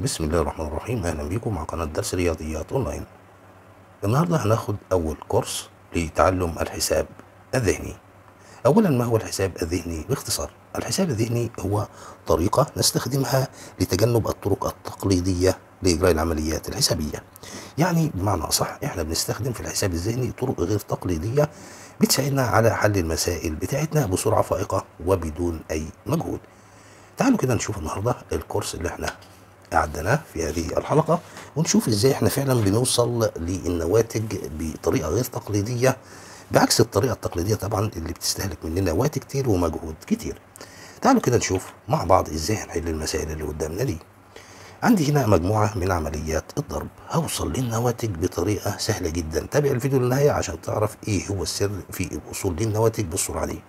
بسم الله الرحمن الرحيم اهلا بيكم مع قناه درس رياضيات اونلاين النهارده هناخد اول كورس لتعلم الحساب الذهني اولا ما هو الحساب الذهني باختصار الحساب الذهني هو طريقه نستخدمها لتجنب الطرق التقليديه لاجراء العمليات الحسابيه يعني بمعنى اصح احنا بنستخدم في الحساب الذهني طرق غير تقليديه بتساعدنا على حل المسائل بتاعتنا بسرعه فائقه وبدون اي مجهود تعالوا كده نشوف النهارده الكورس اللي احنا أعدناه في هذه الحلقة ونشوف إزاي إحنا فعلا بنوصل للنواتج بطريقة غير تقليدية بعكس الطريقة التقليدية طبعا اللي بتستهلك مننا وقت كتير ومجهود كتير تعالوا كده نشوف مع بعض إزاي هنحل المسائل اللي قدامنا دي عندي هنا مجموعة من عمليات الضرب هوصل للنواتج بطريقة سهلة جدا تابع الفيديو للنهاية عشان تعرف إيه هو السر في الوصول للنواتج بالسرعة دي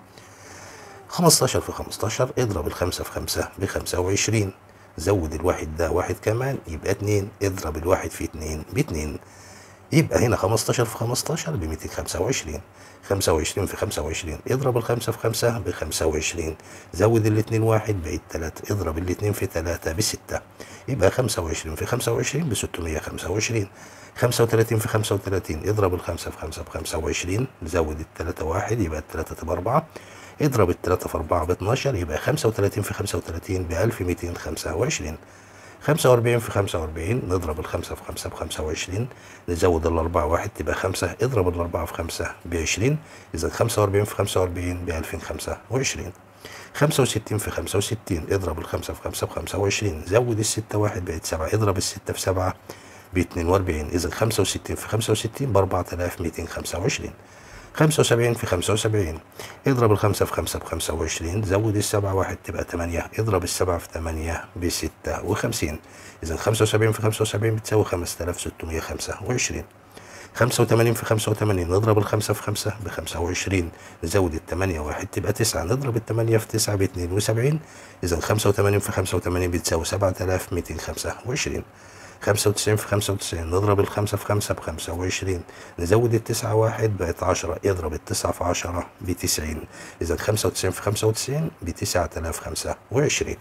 15 في 15 اضرب الخمسة في خمسة بخمسة وعشرين زود الواحد ده واحد كمان يبقى اتنين اضرب الواحد في اتنين باتنين يبقى هنا خمستاشر في خمستاشر بميتين خمسة وعشرين خمسة وعشرين في خمسة وعشرين اضرب الخمسة في خمسة بخمسة وعشرين زود الاتنين واحد بقت تلاتة اضرب الاتنين في تلاتة بستة يبقى خمسة وعشرين في خمسة وعشرين بستمية خمسة وعشرين خمسة وتلاتين في خمسة وتلاتين اضرب الخمسة في خمسة بخمسة وعشرين زود التلاتة واحد يبقى التلاتة تبقى أربعة اضرب التلاتة في أربعة باتناشر يبقى خمسة وتلاتين في خمسة وتلاتين بألف ميتين خمسة وعشرين خمسة وأربعين في خمسة وأربعين نضرب الخمسة في خمسة بخمسة وعشرين نزود الأربعة واحد تبقى خمسة اضرب الأربعة في خمسة بعشرين إذا خمسة وأربعين في خمسة وأربعين بألفين خمسة وعشرين خمسة وستين في خمسة وستين اضرب الخمسة في خمسة بخمسة وعشرين زود الستة واحد بقت سبعة اضرب الستة في سبعة باتنين وأربعين إذا خمسة وستين في خمسة وستين بأربعة آلاف ميتين خمسة وعشرين خمسة وسبعين في خمسة وسبعين اضرب الخمسة في خمسة بخمسة وعشرين زود السبعة واحد تبقى تمانية اضرب السبعة في تمانية بستة وخمسين إذا خمسة وسبعين في خمسة وسبعين بتساوي خمسة آلاف ستمية خمسة وعشرين خمسة وتمانين في خمسة وتمانين نضرب الخمسة في خمسة بخمسة وعشرين نزود التمانية واحد تبقى تسعة نضرب التمانية في تسعة باتنين وسبعين إذا خمسة وتمانين في خمسة وتمانين بتساوي سبعة آلاف ميتين خمسة وعشرين خمسة وتسعين في خمسة وتسعين نضرب الخمسة في خمسة بخمسة وعشرين نزود التسعة واحد بقت عشرة اضرب التسعة في عشرة بتسعين إذا خمسة وتسعين في خمسة وتسعين بتسعة آلاف خمسة وعشرين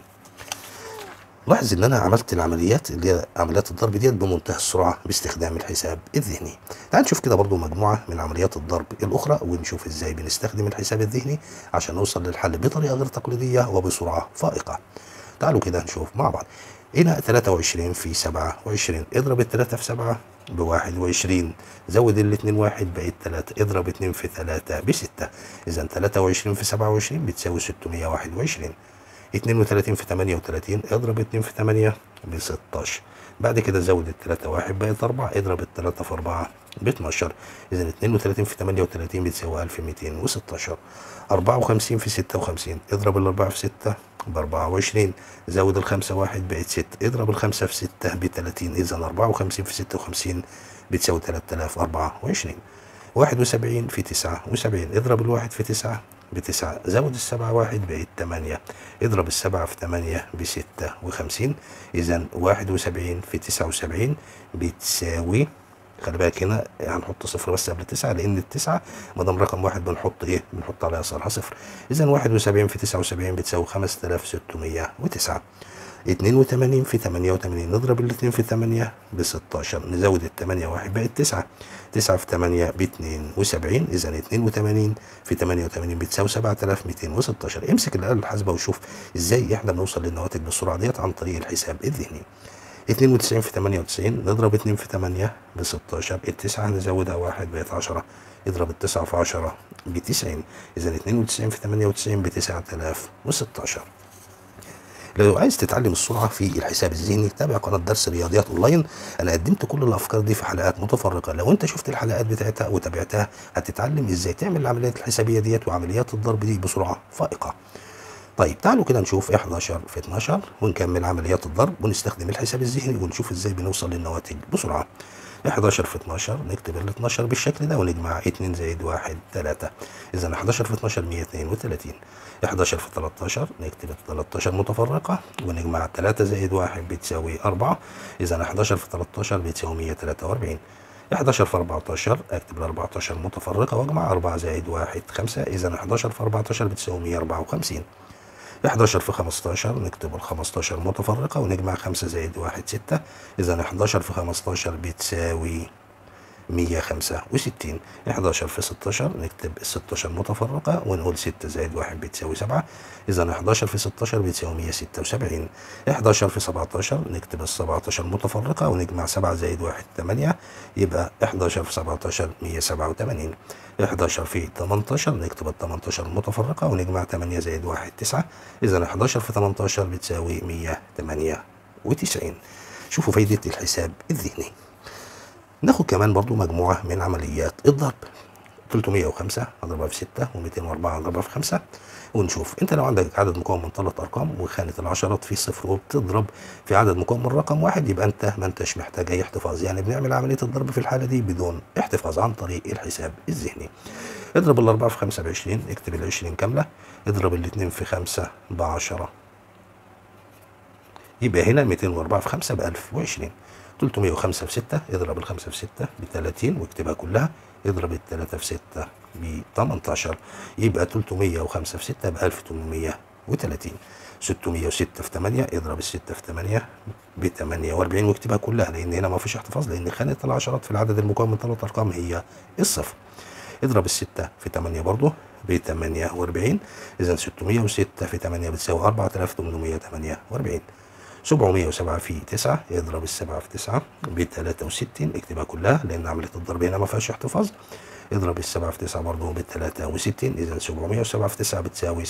لاحظ ان انا عملت العمليات اللي هي عمليات الضرب ديت بمنتهى السرعه باستخدام الحساب الذهني تعال نشوف كده برضو مجموعه من عمليات الضرب الاخرى ونشوف ازاي بنستخدم الحساب الذهني عشان نوصل للحل بطريقه غير تقليديه وبسرعه فائقه تعالوا كده نشوف مع بعض هنا 23 في 27 اضرب التلاتة في 7 بواحد وعشرين زود الاتنين واحد بقت تلاتة اضرب اتنين في تلاتة بستة إذا تلاتة وعشرين في سبعة وعشرين بتساوي ستمية واحد وعشرين اتنين وتلاتين في تمانية وتلاتين اضرب اتنين في تمانية بستاشر بعد كده زود التلاتة واحد بقت أربعة اضرب التلاتة في أربعة باتناشر إذا اتنين وتلاتين في تمانية وتلاتين بتساوي ألف ميتين وستاشر أربعة وخمسين في ستة وخمسين اضرب الأربعة في ستة بأربعة وعشرين زود الخمسة واحد بقت ستة اضرب الخمسة في ستة بتلاتين إذا أربعة وخمسين في ستة وخمسين بتساوي تلات آلاف أربعة وعشرين واحد وسبعين في تسعة وسبعين اضرب الواحد في تسعة بتسعة زود السبعة واحد بقت تمانية اضرب السبعة في تمانية بستة وخمسين إذا واحد وسبعين في تسعة وسبعين بتساوي خلي بالك هنا هنحط صفر بس قبل التسعة لأن التسعة ما دام رقم واحد بنحط إيه؟ بنحط على يسارها صفر إذا واحد وسبعين في تسعة وسبعين بتساوي خمسة آلاف ستمية وتسعة اتنين وتمانين في تمانية وتمانين نضرب الاتنين في تمانية بستاشر نزود التمانية واحد بقت تسعة تسعة في تمانية باتنين وسبعين إذا اتنين وتمانين في تمانية وتمانين بتساوي سبعة آلاف ميتين وستاشر امسك الآلة الحاسبة وشوف إزاي إحنا بنوصل للنواتج بالسرعة ديت عن طريق الحساب الذهني اتنين وتسعين في تمانية وتسعين نضرب اتنين في تمانية بستاشر التسعة نزودها واحد بقت عشرة اضرب التسعة في عشرة بتسعين إذا اتنين وتسعين في تمانية وتسعين بتسعة آلاف وستاشر لو عايز تتعلم السرعه في الحساب الذهني تابع قناه درس رياضيات اونلاين انا قدمت كل الافكار دي في حلقات متفرقه لو انت شفت الحلقات بتاعتها وتابعتها هتتعلم ازاي تعمل العمليات الحسابيه ديت وعمليات الضرب دي بسرعه فائقه طيب تعالوا كده نشوف 11 في 12 ونكمل عمليات الضرب ونستخدم الحساب الذهني ونشوف ازاي بنوصل للنواتج بسرعه 11 في 12 نكتب ال 12 بالشكل ده ونجمع 2 زائد 1 3 اذا 11 في 12 132 11 في 13 نكتب ال 13 متفرقة ونجمع 3 زائد 1 بتساوي 4 اذا 11 في 13 بتساوي 143 11 في 14 اكتب ال 14 متفرقة واجمع 4 زائد 1 5 اذا 11 في 14 بتساوي 154 11 في 15 نكتب ال 15 متفرقة ونجمع 5 زائد 1 6 إذا 11 في 15 بتساوي 165 11 في 16 نكتب ال 16 متفرقة ونقول 6 زائد 1 بتساوي 7 إذا 11 في 16 بتساوي 176 11 في 17 نكتب ال 17 متفرقة ونجمع 7 زائد 1 8 يبقى 11 في 17 187 11 في 18 نكتب ال 18 متفرقة ونجمع 8 زائد 1 9 إذا 11 في 18 بتساوي 198 شوفوا فايدة الحساب الذهني ناخد كمان برضو مجموعة من عمليات الضرب 305 اضربها في 6 و204 اضربها في 5 ونشوف انت لو عندك عدد مكون من ثلاث ارقام وخانه العشرات في صفر وبتضرب في عدد مكون من رقم واحد يبقى انت ما انتش محتاج اي احتفاظ يعني بنعمل عمليه الضرب في الحاله دي بدون احتفاظ عن طريق الحساب الذهني اضرب الاربعه في 5 ب 20 اكتب ال 20 كامله اضرب الاثنين في 5 ب 10 يبقى هنا 204 في 5 ب 1020 305 في 6 اضرب ال 5 في 6 ب 30 واكتبها كلها اضرب ال 3 في 6 ب 18 يبقى 305 في 6 ب 1830 606 في 8 اضرب ال 6 في 8 ب 48 واكتبها كلها لان هنا ما فيش احتفاظ لان خانه العشرات في العدد المكون من ثلاث ارقام هي الصفر اضرب ال 6 في 8 برضه ب 48 اذا 606 في 8 بتساوي 4848 707 في 9 اضرب السبعة في 9 ب 63 اكتبها كلها لأن عملية الضرب هنا ما فيهاش احتفاظ اضرب السبعة في 9 برضه ب 63 إذا 707 في 9 بتساوي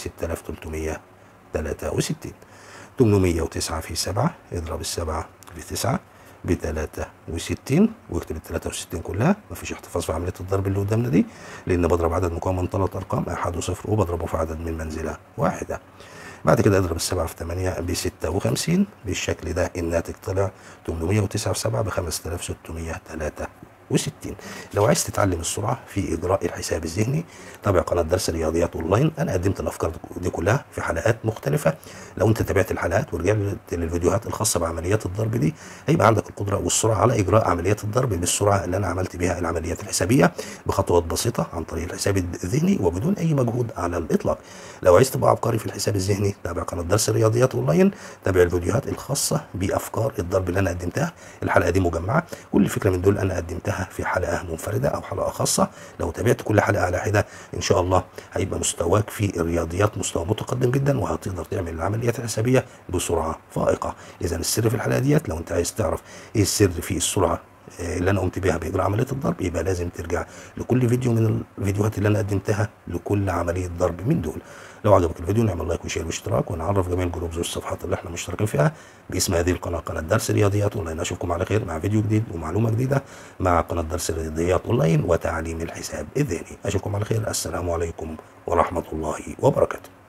6363 809 في 7 اضرب السبعة في 9 ب 63 واكتب ال 63 كلها مفيش احتفاظ في عمليه الضرب اللي قدامنا دي لان بضرب عدد مكون من ثلاث ارقام احد وصفر وبضربه في عدد من منزله واحده بعد كده اضرب السبعة في 8 ب 56 بالشكل ده الناتج طلع 809 في 7 ب 5663 وستين لو عايز تتعلم السرعه في اجراء الحساب الذهني تابع قناه درس رياضيات اونلاين انا قدمت الافكار دي كلها في حلقات مختلفه لو انت تابعت الحلقات ورجعت للفيديوهات الخاصه بعمليات الضرب دي هيبقى عندك القدره والسرعه على اجراء عمليات الضرب بالسرعه اللي انا عملت بها العمليات الحسابيه بخطوات بسيطه عن طريق الحساب الذهني وبدون اي مجهود على الاطلاق لو عايز تبقى عبقري في الحساب الذهني تابع قناه درس رياضيات اونلاين تابع الفيديوهات الخاصه بافكار الضرب اللي انا قدمتها الحلقه دي مجمعه كل فكره من دول انا قدمتها في حلقه منفرده او حلقه خاصه لو تابعت كل حلقه على حده ان شاء الله هيبقى مستواك في الرياضيات مستوى متقدم جدا وهتقدر تعمل العمليات الحسابيه بسرعه فائقه اذا السر في الحلقه ديت لو انت عايز تعرف ايه السر في السرعه اللي انا قمت بيها باجراء عمليه الضرب يبقى لازم ترجع لكل فيديو من الفيديوهات اللي انا قدمتها لكل عمليه ضرب من دول لو عجبك الفيديو نعمل لايك وشير واشتراك ونعرف جميع الجروبز والصفحات اللي احنا مشتركين فيها باسم هذه القناه قناه درس رياضيات اونلاين اشوفكم على خير مع فيديو جديد ومعلومه جديده مع قناه درس رياضيات اونلاين وتعليم الحساب الذهني اشوفكم على خير السلام عليكم ورحمه الله وبركاته